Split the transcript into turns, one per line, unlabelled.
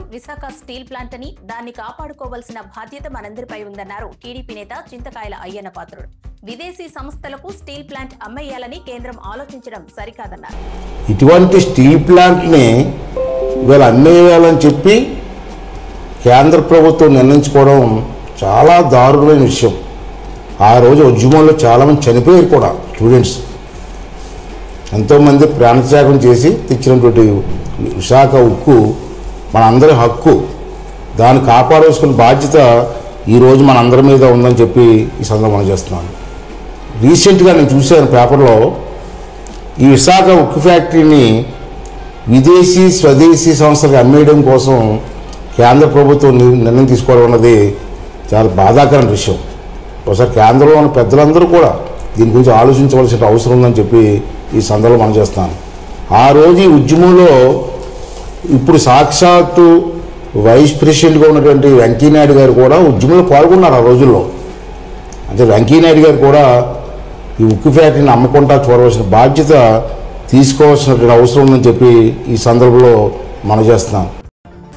Visakha steel plant అని దాన్ని కాపాడుకోవాల్సిన బాధ్యత మనందరిపై ఉందన్నారు టీడీపీ నేత చింతకాయల అయ్యన్న పాత్రుడు విదేశీ సంస్థలకు స్టీల్ ప్లాంట్ అమ్మేయాలని కేంద్రం ఆలోచించడం సరికాదన్నారు
ఇటువంటి స్టీల్ ప్లాంట్ని ఇవాళ అమ్మేయాలని చెప్పి కేంద్ర ప్రభుత్వం నిర్ణయించుకోవడం చాలా దారుణమైన విషయం ఆ రోజు ఉద్యమంలో చాలామంది చనిపోయారు కూడా స్టూడెంట్స్ ఎంతోమంది ప్రాణత్యాగం చేసి తెచ్చినటువంటి విశాఖ ఉక్కు మనందరి హక్కు దాన్ని కాపాడవలసిన బాధ్యత ఈరోజు మనందరి మీద ఉందని చెప్పి ఈ సందర్భంగా చేస్తున్నాను రీసెంట్గా నేను చూశాను పేపర్లో ఈ విశాఖ ఉక్కు ఫ్యాక్టరీని విదేశీ స్వదేశీ సంస్థలకు అమ్మేయడం కోసం కేంద్ర ప్రభుత్వం నిర్- నిర్ణయం తీసుకోవడం అన్నది చాలా బాధాకరమైన విషయం ఒకసారి కేంద్రంలో ఉన్న పెద్దలందరూ కూడా దీని గురించి ఆలోచించవలసిన అవసరం ఉందని చెప్పి ఈ సందర్భంలో మనం చేస్తాను ఆ రోజు ఈ ఉద్యమంలో ఇప్పుడు సాక్షాత్తు వైస్ ప్రెసిడెంట్గా ఉన్నటువంటి వెంకయ్యనాయుడు గారు కూడా ఉద్యమంలో పాల్గొన్నారు ఆ రోజుల్లో అంటే వెంకయ్యనాయుడు గారు కూడా ఈ ఉక్కు ఫ్యాక్టరీని అమ్మకుండా చూడవలసిన బాధ్యత తీసుకోవాల్సినటువంటి అవసరం ఉందని చెప్పి ఈ సందర్భంలో మనం చేస్తున్నాం